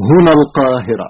هنا القاهرة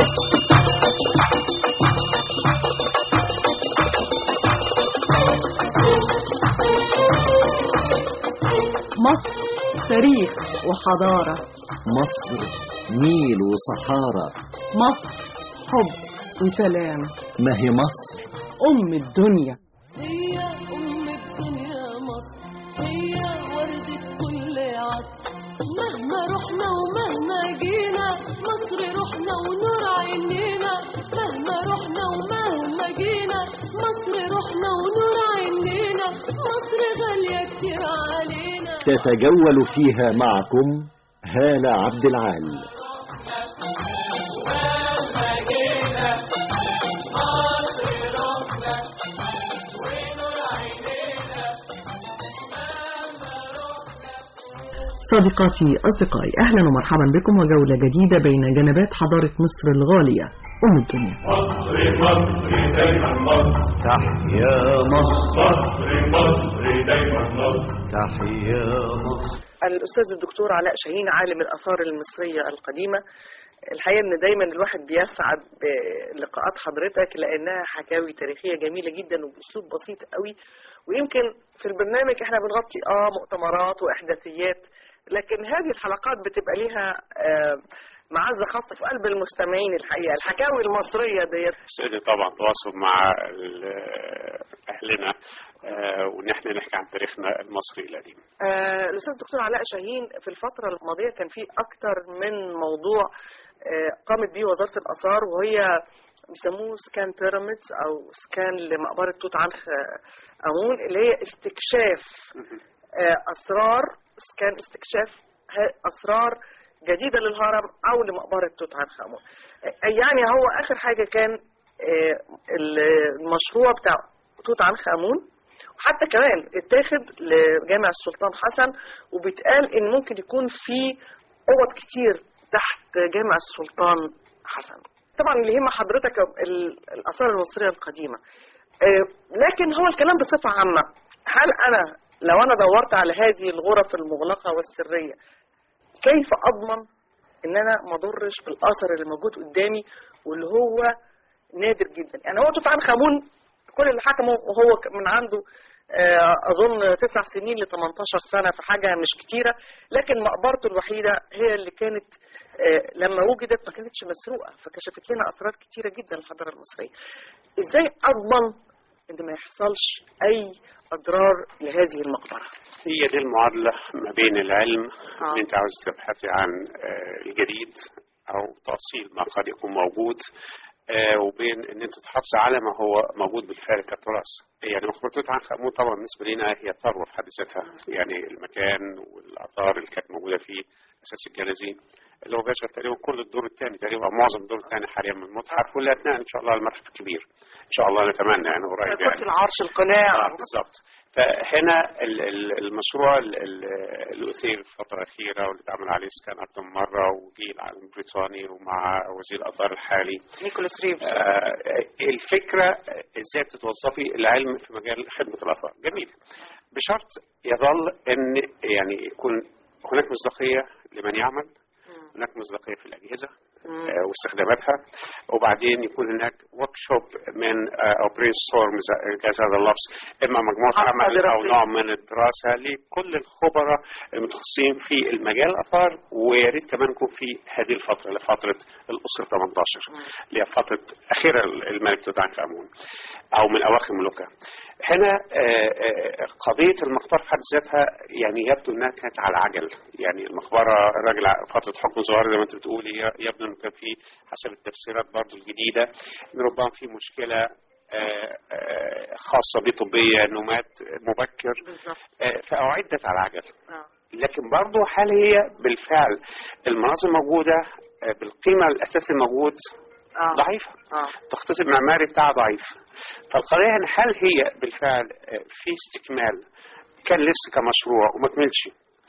مصر تاريخ وحضارة مصر نيل وصحارى مصر حب وسلام ما هي مصر أم الدنيا هي أم الدنيا مصر هي وردة كل عصر مهما رحنا ومهما جينا مصر رحنا ونور عينينا مهما رحنا ومهما جينا مصر رحنا ونور عينينا مصر غالية كتير علينا تتجول فيها معكم هالة عبد العال صديقاتي أصدقائي أهلا ومرحبا بكم وجولة جديدة بين جنبات حضارة مصر الغالية أم الدنيا مصر مصر دايما مصر تحيا مصر مصر مصر دايما مصر تحيا مصر الأستاذ الدكتور علاء شاهين عالم الآثار المصرية القديمة الحقيقة إن دايما الواحد بيسعد بلقاءات حضرتك لأنها حكاوي تاريخية جميلة جدا وبأسلوب بسيط قوي ويمكن في البرنامج احنا بنغطي اه مؤتمرات وإحداثيات لكن هذه الحلقات بتبقى ليها آه معزة خاصة في قلب المستمعين الحقيقة الحكاوي المصرية ديت سيدي طبعا تواصل مع ال- اهلنا آه، وان احنا نحكي عن تاريخنا المصري القديم آه، الأستاذ الدكتور علاء شاهين في الفترة الماضية كان في أكتر من موضوع آه، قامت به وزارة الآثار وهي بيسموه سكان بيراميدز أو سكان لمقبرة توت عنخ آمون اللي هي استكشاف آه، أسرار سكان استكشاف ه- أسرار جديدة للهرم أو لمقبرة توت عنخ آمون آه، يعني هو آخر حاجة كان آه، المشروع بتاع توت عنخ آمون وحتى كمان اتاخد لجامع السلطان حسن وبيتقال ان ممكن يكون في اوض كتير تحت جامع السلطان حسن طبعا اللي يهم حضرتك ال- الاثار المصريه القديمه آه، لكن هو الكلام بصفه عامه هل انا لو انا دورت على هذه الغرف المغلقه والسريه كيف اضمن ان انا ما اضرش بالاثر اللي موجود قدامي واللي هو نادر جدا يعني هو توت عنخ امون كل اللي حكمه وهو ك- من عنده آه، اظن تسع سنين ل 18 سنه في حاجه مش كتيره لكن مقبرته الوحيده هي اللي كانت آه، لما وجدت ما كانتش مسروقه فكشفت لنا اسرار كتيره جدا الحضاره المصريه ازاي اضمن ان ما يحصلش اي اضرار لهذه المقبره هي دي المعادله ما بين العلم آه. ان انت عاوز تبحثي عن آه، الجديد او تاصيل ما قد يكون موجود آه، وبين ان انت تحافظ على ما هو موجود بالفعل كتراث يعني مقبره توت عنخ امون طبعا بالنسبه لنا هي ثروه في حد ذاتها يعني المكان والاثار اللي كانت موجوده فيه اساس الجنازين اللي هو بيشغل تقريبا كل الدور الثاني تقريبا أو معظم الدور الثاني حاليا من المتحف واللي اثناء ان شاء الله المتحف الكبير ان شاء الله نتمنى يعني قريب كرسي يعني العرش القناع آه بالظبط فهنا ال- ال- المشروع ال- ال- اللي أثير الفترة الأخيرة واللي اتعمل عليه سكان أكثر من مرة وجي العالم البريطاني ومع وزير الآثار الحالي نيكولاس ريفز آه، الفكرة إزاي تتوظفي العلم في مجال خدمة الآثار جميل بشرط يظل أن يعني يكون هناك مصداقية لمن يعمل هناك مصداقية في الأجهزة آه، واستخداماتها وبعدين يكون هناك ورك شوب من آه، او برين ستورم جاز هذا اللفظ اما مجموعه حلقة عمل او دراسية. نوع من الدراسه لكل الخبراء المتخصصين في المجال الاثار ويا ريت كمان يكون في هذه الفتره لفتره الاسره 18 اللي هي فتره اخيرا الملك توت عنخ امون او من اواخر ملوكها هنا آه، آه، قضيه المقبره في حد ذاتها يعني يبدو انها كانت على عجل يعني المقبره الراجل ع- فتره حكم زهير زي ما انت بتقولي ي- يبدو انه كان في حسب التفسيرات برضو الجديده ان ربما في مشكله آه، آه، خاصه بيه طبيه انه مات مبكر بالظبط آه، فاعدت على عجل آه. لكن برضو هل هي بالفعل المناظر موجوده آه، بالقيمه الاساسي الموجود آه. ضعيفه اه التخطيط المعماري بتاعها ضعيف فالقضية هنا هل هي بالفعل آه، في استكمال كان لسه كمشروع وما كملش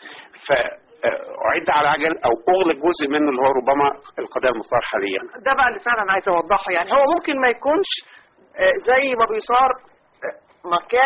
فأعد على عجل أو أغلق جزء منه اللي هو ربما القضية المثار حاليا ده بقى اللي فعلا عايز اوضحه يعني هو ممكن ما يكونش آه، زي ما بيصار آه، مكان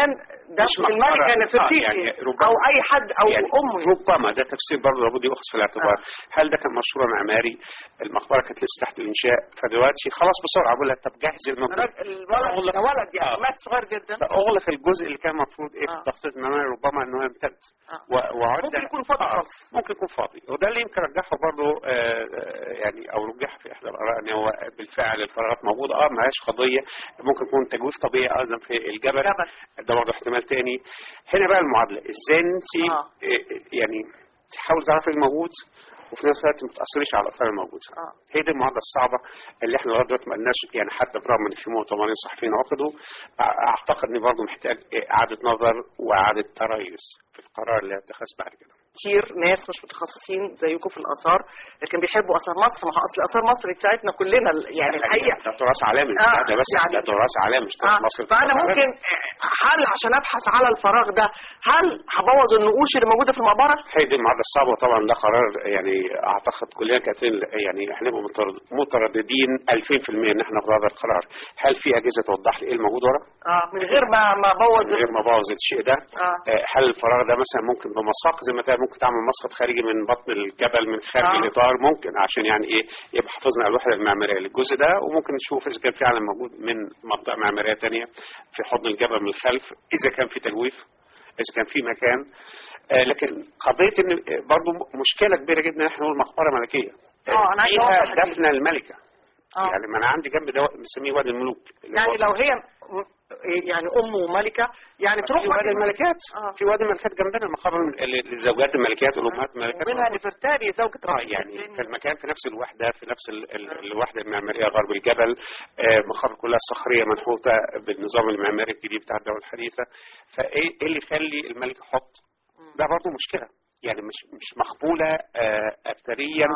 ده مش في الملكه مقبرة. نفرتيتي آه، يعني ربما- او اي حد او يعني امه ربما ده تفسير برضه لابد يؤخذ في الاعتبار هل ده كان مشروع معماري المقبره كانت لسه تحت الانشاء فدلوقتي خلاص بسرعه بقول لك طب جهز الموجود الولد أغلق- ده ولد يعني آه. مات صغير جدا فاغلق الجزء اللي كان المفروض ايه في آه. التخطيط المعماري ربما انه يمتد آه. و- وعد ممكن يكون فاضي آه، خالص. ممكن يكون فاضي وده اللي يمكن رجحه برضه آه، آه، يعني او رجح في احدى الاراء ان هو بالفعل الفراغات موجوده اه ما هياش قضيه ممكن يكون تجويف طبيعي ايضا في الجبل جبل. ده برضه احتمال تاني هنا بقى المعادله ازاي انت آه. آه، يعني تحاول تعرفي الموجود وفي نفس الوقت ما تاثريش على الاثار الموجوده آه. هي دي المعادله الصعبه اللي احنا لغايه دلوقتي ما قلناش يعني حتى برغم ان في مؤتمرين صحفيين عقدوا أع- اعتقد ان برضه محتاج اعاده نظر واعاده تريث في القرار اللي هيتخذ بعد كده كتير ناس مش متخصصين زيكم في الاثار لكن بيحبوا اثار مصر ما هو اصل اثار مصر بتاعتنا كلنا يعني الحقيقه ده تراث عالمي آه، ده بس يعني- ده تراث عالمي مش تراث آه، مصري فانا تراث ممكن عالمي. هل عشان ابحث على الفراغ ده هل هبوظ النقوش اللي موجوده في المقبره؟ هي دي المعادله الصعبه وطبعا ده قرار يعني اعتقد كلنا كاتبين يعني احنا نبقى مترد- مترددين 2000% ان احنا ناخد هذا القرار هل في اجهزه توضح لي ايه الموجود ورا؟ اه من غير ما ما ابوظ من غير ما ابوظ الشيء ده آه. آه، هل الفراغ ده مثلا ممكن بمساق زي ما تعمل ممكن تعمل مسقط خارجي من بطن الجبل من خارج آه. الاطار ممكن عشان يعني ايه يبقى حافظنا على الوحده المعماريه للجزء ده وممكن نشوف اذا كان فعلا موجود من منطقه معماريه تانية في حضن الجبل من الخلف اذا كان في تجويف اذا كان في مكان آه، لكن قضيه ان برضه مشكله كبيره جدا ان احنا نقول مقبره ملكيه آه، أنا عايزة فيها أوضح دي. دفن الملكه آه. يعني ما انا عندي جنب ده بنسميه وادي الملوك اللي يعني هو- لو هي م- يعني ام وملكه يعني تروح في وادي الملكات آه. في وادي الملكات جنبنا مقابر للزوجات الملكات والامهات الملكات منها نفرتاري زوجة اه رئيس يعني الدين. في المكان في نفس الوحده في نفس ال- ال- الوحده المعماريه غرب الجبل آه، مقابر كلها صخريه منحوته بالنظام المعماري الجديد بتاع الدوله الحديثه فايه إيه اللي يخلي الملك يحط ده برضه مشكله يعني مش مش مقبوله آه، اثريا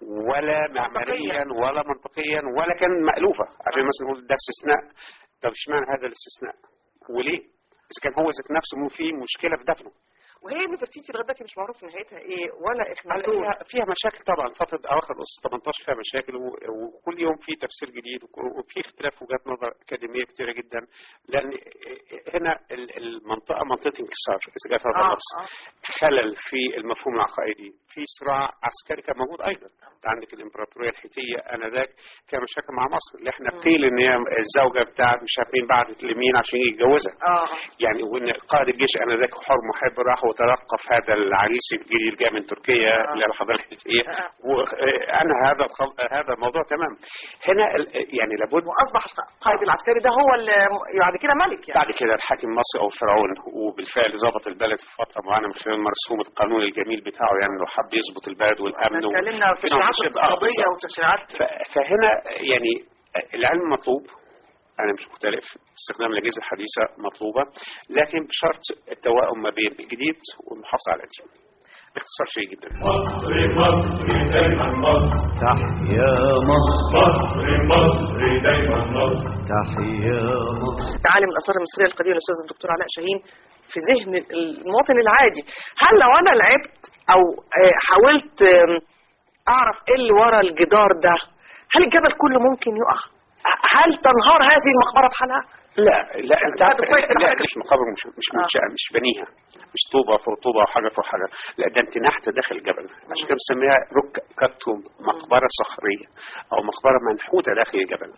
ولا معماريا ولا منطقيا ولا كان مالوفه عشان مثلا نقول ده استثناء طب اشمعنى هذا الاستثناء وليه؟ اذا كان هو ذات نفسه مو فيه مشكله في دفنه وهي نفرتيتي لغايه دلوقتي مش معروف نهايتها ايه ولا هلا اخناتون فيها, فيها مشاكل طبعا فترة أواخر الأسس 18 فيها مشاكل و- وكل يوم في تفسير جديد وك- وفي اختلاف وجهات نظر أكاديمية كتيرة جدا لأن هنا ال- المنطقة منطقة انكسار إذا جاءت هذا آه، اللفظ آه. خلل في المفهوم العقائدي في صراع عسكري كان موجود أيضا أنت عندك الإمبراطورية الحيتية آنذاك كان مشاكل مع مصر اللي احنا قيل إن هي الزوجة بتاعت مش عارفين بعتت لمين عشان يتجوزها اه يعني وان قائد الجيش انذاك حر محب راح وتلقف هذا العريس الجديد جاء من تركيا آه. اللي الحضاره الحيثيه آه. وانا هذا الخل... هذا الموضوع تمام هنا ال- يعني لابد واصبح القائد العسكري ده هو اللي بعد كده ملك يعني بعد كده الحاكم المصري او فرعون وبالفعل ظبط البلد في فتره معينه من خلال مرسوم القانون الجميل بتاعه يعني لو حب يظبط البلد والامن و- اتكلمنا في في نوع من تشريعات الشد- آه، اقتصاديه بالظبط. وتشريعات ف- فهنا يعني العلم مطلوب أنا مش مختلف استخدام الأجهزة الحديثة مطلوبة لكن بشرط التوائم ما بين الجديد والمحافظة على القديم باختصار شيء جدا مصر مصر دايما مصر تحيا مصر مصر مصر دايما مصر تحيا مصر عالم الاثار المصريه القديمه الاستاذ الدكتور علاء شاهين في ذهن المواطن العادي هل لو انا لعبت او آه، حاولت آم، اعرف ايه اللي ورا الجدار ده هل الجبل كله ممكن يقع هل تنهار هذه المقبره بحالها لا لا انت عارف هذا كويس لا الحاجة. مش مقابر مش مش آه. منشأة مش بنيها مش طوبة فوق طوبة وحاجة فوق حاجة لا ده انت نحت داخل الجبل عشان كده بنسميها رك كتوم مقبرة صخرية أو مقبرة منحوتة داخل الجبل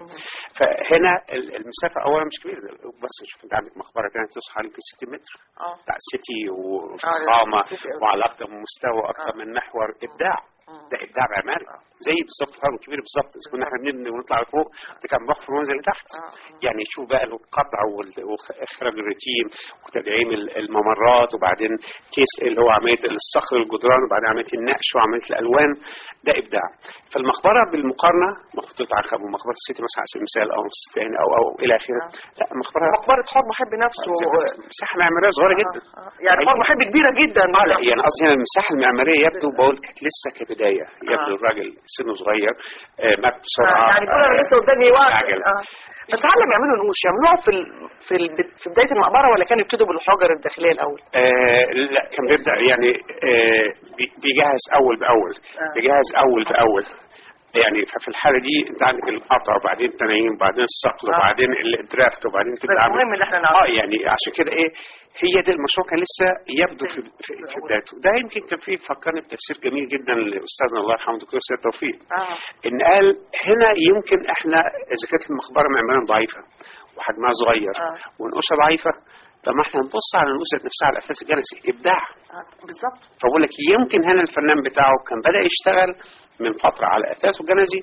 فهنا ال- المسافة أولا مش كبيرة بس شوف انت عندك مقبرة تانية توصل حوالي يمكن 60 متر اه بتاع سيتي آه، وفخامة سيتي أوي. وعلى أكثر من مستوى أكثر آه. من محور إبداع ده إبداع معماري زي بالظبط الهرم الكبير بالظبط إذا كنا احنا بنبني ونطلع لفوق ده كان بخ في المنزل لتحت آه. يعني شوف بقى القطع وال- واخراج الروتين وتدعيم ال- الممرات وبعدين كيس اللي هو عمليه الصخر الجدران وبعدين عمليه النقش وعمليه الالوان ده ابداع فالمقبره بالمقارنه مقبره توت عنخ امون مقبره السيتي مثلا على سبيل المثال او ستاني او او الى اخره لا مقبره مقبره حر محب نفسه مساحه معماريه صغيره جدا آه، آه. يعني حر محب كبيره جدا اه لا يعني قصدي هنا المساحه المعماريه يبدو بقول كانت لسه كبدايه يبدو الراجل سنه صغير آه، مات بسرعه يعني كل انا آه، لسه قدامي وقت عجل. آه. بس هل لما يعملوا نقوش يعملوها في ال... في ال... في بدايه المقبره ولا كانوا يبتدوا بالحجر الداخليه الاول؟ آه لا كان بيبدا يعني آه بي- بيجهز اول باول آه. بيجهز اول باول يعني ففي الحاله دي انت عندك القطع وبعدين التنايم وبعدين الصقل آه. وبعدين الدرافت وبعدين بس تبدا عامل- مهم اللي احنا نعرفه اه يعني عشان كده ايه هي دي المشروع كان لسه يبدو في في, في بدايته ده يمكن كان فيه فكرني بتفسير جميل جدا لاستاذنا الله يرحمه الدكتور سيد توفيق اه ان قال هنا يمكن احنا اذا كانت المقبره معماريا ضعيفه وحجمها صغير آه. ونقوشها ضعيفه طب ما احنا نبص على النقوشه نفسها على اساس الجلسي ابداع آه، بالظبط فبقول لك يمكن هنا الفنان بتاعه كان بدا يشتغل من فتره على اساسه الجنزي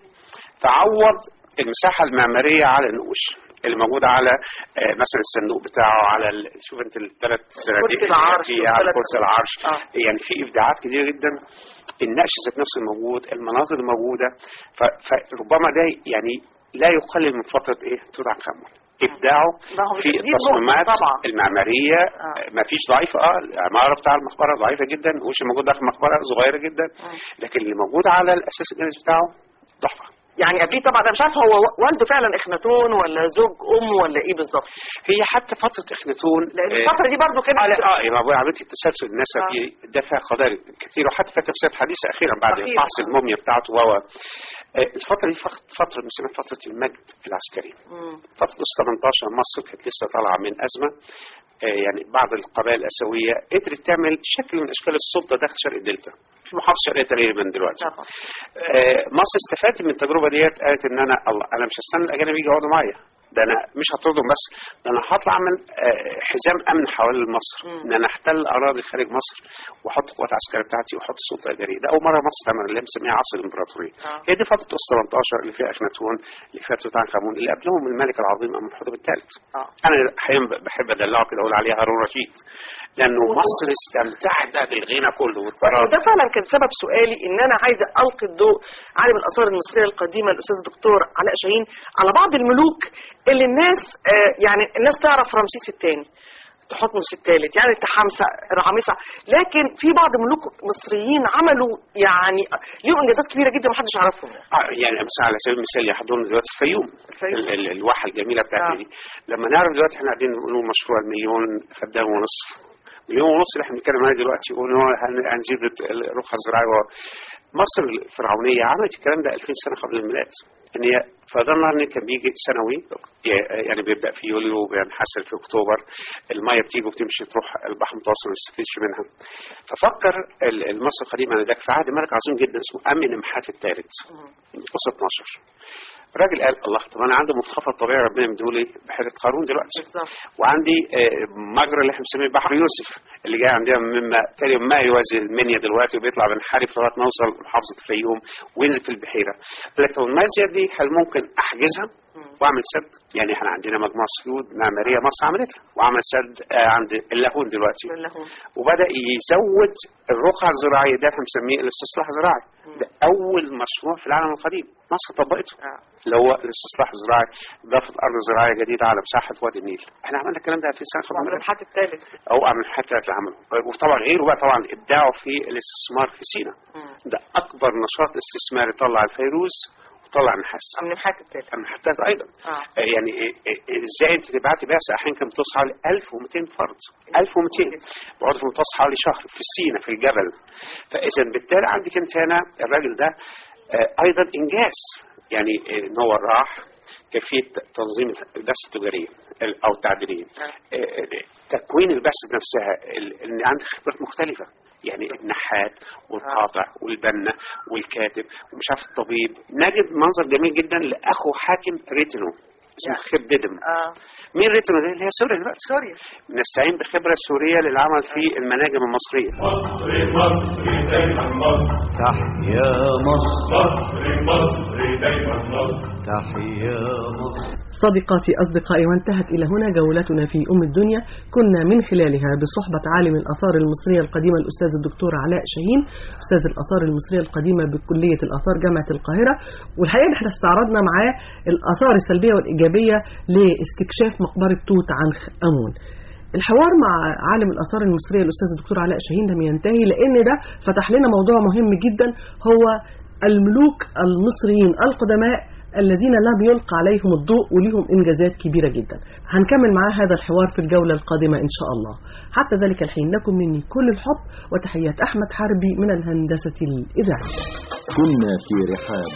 تعوض المساحه المعماريه على النقوش اللي موجوده على آه، مثلا الصندوق بتاعه على ال- شوف انت الثلاث كرسي العرش على والثلاث- كرسي العرش آه. يعني في ابداعات كتير جدا النقش ذات نفسه موجود المناظر الموجوده ف- فربما ده يعني لا يقلل من فتره ايه توت عنخ امون ابداعه ما هو في دي نقطة التصميمات طبعا. المعماريه آه. ما فيش ضعيفه اه العماره بتاع المقبره ضعيفه جدا وش موجود داخل المقبره صغيره جدا لكن اللي موجود على الاساس الجنسي بتاعه تحفه يعني قبليه طبعا انا مش عارفه هو والده فعلا اخناتون ولا زوج ام ولا ايه بالظبط هي حتى فتره اخناتون لان آه، الفتره دي برضو كانت اه لا اه يبقى أبويا عمليه التسلسل النسب آه. دي ده فيها قضايا كتير وحتى فيها تفسيرات حديثه اخيرا بعد أخيراً. فحص الموميا بتاعته و آه، الفتره دي فقط فتره بنسميها فتره المجد العسكري مم. فتره ال 18 مصر كانت لسه طالعه من ازمه آه، يعني بعض القبائل الاسيويه قدرت تعمل شكل من اشكال السلطه داخل شرق الدلتا في محافظه شرقيه تقريبا دلوقتي طبعا آه، مصر استفادت من التجربه ديت قالت ان انا الله انا مش هستنى الاجانب يجوا يقعدوا معايا ده انا مش هطردهم بس ده انا هطلع اعمل آه، حزام امن حوالين مصر مم. ان انا احتل اراضي خارج مصر واحط قوات عسكريه بتاعتي واحط سلطه اداريه ده اول مره مصر تعمل اللي هي بنسميها عصر الامبراطوريه آه. هي دي فتره اس 18 اللي فيها اخناتون اللي فيها توت عنخ امون اللي قبلهم الملك العظيم امنحتب الثالث اه انا احيانا بحب ادلعه كده اقول عليه هارون رشيد لانه مصر استمتعت بالغنى كله والطراب وده فعلا كان سبب سؤالي ان انا عايزه القي الضوء عالم الاثار المصريه القديمه الاستاذ دكتور علاء شاهين على بعض الملوك اللي الناس آه يعني الناس تعرف رمسيس الثاني تحتمس الثالث يعني تحامسة رعامسة لكن في بعض ملوك مصريين عملوا يعني ليهم انجازات كبيره جدا محدش يعرفهم آه، يعني مثلا على سبيل المثال يحضرنا دلوقتي الفيوم الفيوم. ال- ال- الواحه الجميله بتاعتنا آه. دي لما نعرف دلوقتي احنا قاعدين نقول مشروع المليون فدان ونصف مليون ونص اللي احنا بنتكلم عليه دلوقتي يقول إن هو هن- هنزيد الرقعه الزراعيه و- مصر الفرعونيه عملت الكلام ده 2000 سنه قبل الميلاد ان هي فضل النهر كان بيجي سنوي يعني بيبدا في يوليو وبينحسر في اكتوبر الميه بتيجي وبتمشي تروح البحر المتوسط ما نستفيدش منها ففكر ال- المصري القديم انذاك في عهد ملك عظيم جدا اسمه امن محات الثالث قصه 12 الراجل قال الله طب انا عندي منخفض طبيعي ربنا مديهولي بحيره قارون دلوقتي بالظبط وعندي آه، مجرى اللي احنا بنسميه بحر يوسف اللي جاي عندنا مما تقريبا ما يوازي المنيا دلوقتي وبيطلع بنحارب لغايه ما نوصل محافظه الفيوم وينزل في البحيره قال لك طب الميه الزيادة دي هل ممكن احجزها واعمل سد يعني احنا عندنا مجموعه سيول معماريه مصر عملتها وعمل سد آه، عند اللاهون دلوقتي بالله وبدا يزود الرقعه الزراعيه ده احنا بنسميه الاستصلاح الزراعي ده اول مشروع في العالم القديم مصر طبقته آه. اللي هو الاستصلاح الزراعي ضافت ارض زراعيه جديده على مساحه وادي النيل احنا عملنا الكلام ده في سنه وعمل قبل الحد الثالث او عمل حتى العمل وطبعا غيره بقى طبعا ابداعه في الاستثمار في سينا ده اكبر نشاط استثماري طلع الفيروز وطلع النحاس من الحد الثالث النحاتات ايضا اه آه، يعني إيه- إيه- ازاي انت تبعتي بعثه احيانا كانت بتوصل حوالي 1200 فرد 1200 بيقعدوا في المتوسط حوالي شهر في سينا في الجبل فاذا بالتالي عندك انت هنا الراجل ده آه، ايضا انجاز يعني آه، ان هو راح كيفيه تنظيم البث التجاريه ال- او التعديليه آه، آه، تكوين البث نفسها ال- ان عندك خبرات مختلفه يعني النحات والقاطع والبنا والكاتب ومش عارف الطبيب نجد منظر جميل جدا لاخو حاكم ريتينو اسمه خير ديدم اه مين ريتينو دي اللي هي سوريا دلوقتي سوريا نستعين بخبره سوريه للعمل في المناجم المصريه مصر مصر دايما مصر تحيا مصر مصر مصر دايما مصر تحيا مصر صديقاتي أصدقائي وانتهت إلى هنا جولتنا في أم الدنيا كنا من خلالها بصحبة عالم الآثار المصرية القديمة الأستاذ الدكتور علاء شاهين أستاذ الآثار المصرية القديمة بكلية الآثار جامعة القاهرة والحقيقة احنا استعرضنا معاه الآثار السلبية والإيجابية لاستكشاف مقبرة توت عنخ آمون الحوار مع عالم الآثار المصرية الأستاذ الدكتور علاء شاهين لم ينتهي لأن ده فتح لنا موضوع مهم جدا هو الملوك المصريين القدماء الذين لم يلقى عليهم الضوء وليهم إنجازات كبيرة جدا هنكمل معاه هذا الحوار في الجولة القادمة إن شاء الله حتى ذلك الحين لكم مني كل الحب وتحيات أحمد حربي من الهندسة الإذاعية كنا في رحاب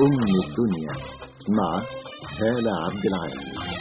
أم الدنيا مع هالة عبد العال